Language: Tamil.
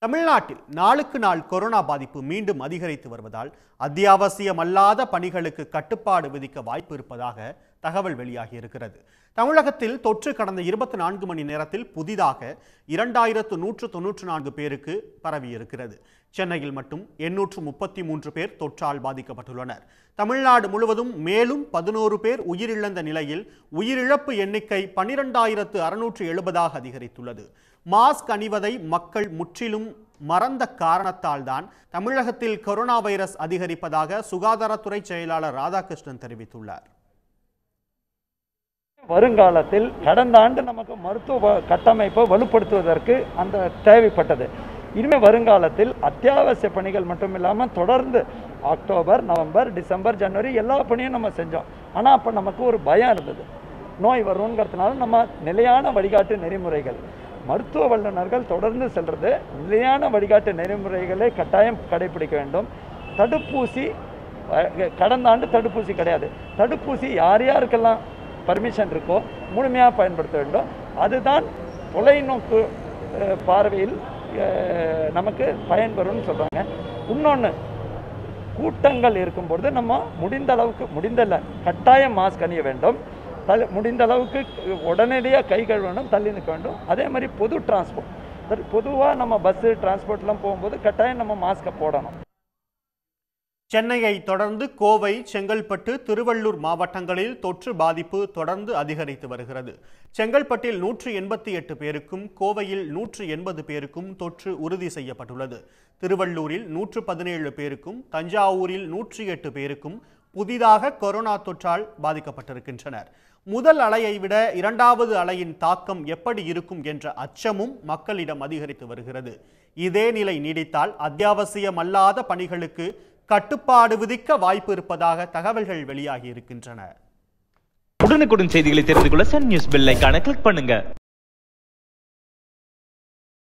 தமிழ்நாட்டில் நாளுக்கு நாள் கொரோனா பாதிப்பு மீண்டும் அதிகரித்து வருவதால் அத்தியாவசியமல்லாத பணிகளுக்கு கட்டுப்பாடு விதிக்க வாய்ப்பு இருப்பதாக தகவல் வெளியாகி இருக்கிறது தமிழகத்தில் தொற்று கடந்த இருபத்தி நான்கு மணி நேரத்தில் புதிதாக இரண்டாயிரத்து நூற்று தொன்னூற்று நான்கு பேருக்கு பரவியிருக்கிறது சென்னையில் மட்டும் எண்ணூற்று முப்பத்தி மூன்று பேர் தொற்றால் பாதிக்கப்பட்டுள்ளனர் தமிழ்நாடு முழுவதும் மேலும் பதினோரு பேர் உயிரிழந்த நிலையில் உயிரிழப்பு எண்ணிக்கை பன்னிரெண்டாயிரத்து அறுநூற்று எழுபதாக அதிகரித்துள்ளது மாஸ்க் அணிவதை மக்கள் முற்றிலும் மறந்த காரணத்தால் தான் தமிழகத்தில் கொரோனா வைரஸ் அதிகரிப்பதாக சுகாதாரத்துறை செயலாளர் ராதாகிருஷ்ணன் தெரிவித்துள்ளார் வருங்காலத்தில் கடந்த ஆண்டு நமக்கு மருத்துவ வ- கட்டமைப்பை வலுப்படுத்துவதற்கு அந்த தேவைப்பட்டது இனிமேல் வருங்காலத்தில் அத்தியாவசிய பணிகள் மட்டும் இல்லாமல் தொடர்ந்து அக்டோபர் நவம்பர் டிசம்பர் ஜனவரி எல்லா பணியும் நம்ம செஞ்சோம் ஆனால் அப்போ நமக்கு ஒரு பயம் இருந்தது நோய் வருங்கிறதுனால நம்ம நிலையான வழிகாட்டு நெறிமுறைகள் மருத்துவ வல்லுநர்கள் தொடர்ந்து செல்றது நிலையான வழிகாட்டு நெறிமுறைகளை கட்டாயம் கடைபிடிக்க வேண்டும் தடுப்பூசி அஹ், கடந்த ஆண்டு தடுப்பூசி கிடையாது தடுப்பூசி யார் யாருக்கெல்லாம் பர்மிஷன் இருக்கோ முழுமையாக பயன்படுத்த வேண்டும் அதுதான் தொலைநோக்கு அஹ், பார்வையில் அஹ், நமக்கு பயன்பெறும்னு சொல்கிறாங்க இன்னொன்று கூட்டங்கள் இருக்கும்பொழுது நம்ம முடிந்த அளவுக்கு முடிந்தல கட்டாயம் மாஸ்க் அணிய வேண்டும் தள்ளி முடிந்த அளவுக்கு உடனடியாக கை கழுவ வேண்டும் தள்ளி நிற்க வேண்டும் அதே மாதிரி பொது டிரான்ஸ்போர்ட் பொதுவாக நம்ம பஸ்ஸு டிரான்ஸ்போர்ட்லாம் போகும்போது கட்டாயம் நம்ம மாஸ்க்கை போடணும் சென்னையை தொடர்ந்து கோவை செங்கல்பட்டு திருவள்ளூர் மாவட்டங்களில் தொற்று பாதிப்பு தொடர்ந்து அதிகரித்து வருகிறது செங்கல்பட்டில் நூற்று எண்பத்தி எட்டு பேருக்கும் கோவையில் நூற்று எண்பது பேருக்கும் தொற்று உறுதி செய்யப்பட்டுள்ளது திருவள்ளூரில் நூற்று பதினேழு பேருக்கும் தஞ்சாவூரில் நூற்றி எட்டு பேருக்கும் புதிதாக கொரோனா தொற்றால் பாதிக்கப்பட்டிருக்கின்றனர் முதல் அலையை விட இரண்டாவது அலையின் தாக்கம் எப்படி இருக்கும் என்ற அச்சமும் மக்களிடம் அதிகரித்து வருகிறது இதே நிலை நீடித்தால் அத்தியாவசியமல்லாத பணிகளுக்கு கட்டுப்பாடு விதிக்க வாய்ப்பு இருப்பதாக தகவல்கள் வெளியாகி இருக்கின்றன உடனுக்குடன் செய்திகளை தெரிந்து கொள்ள சன் நியூஸ் பெல் ஐகானை கிளிக் பண்ணுங்க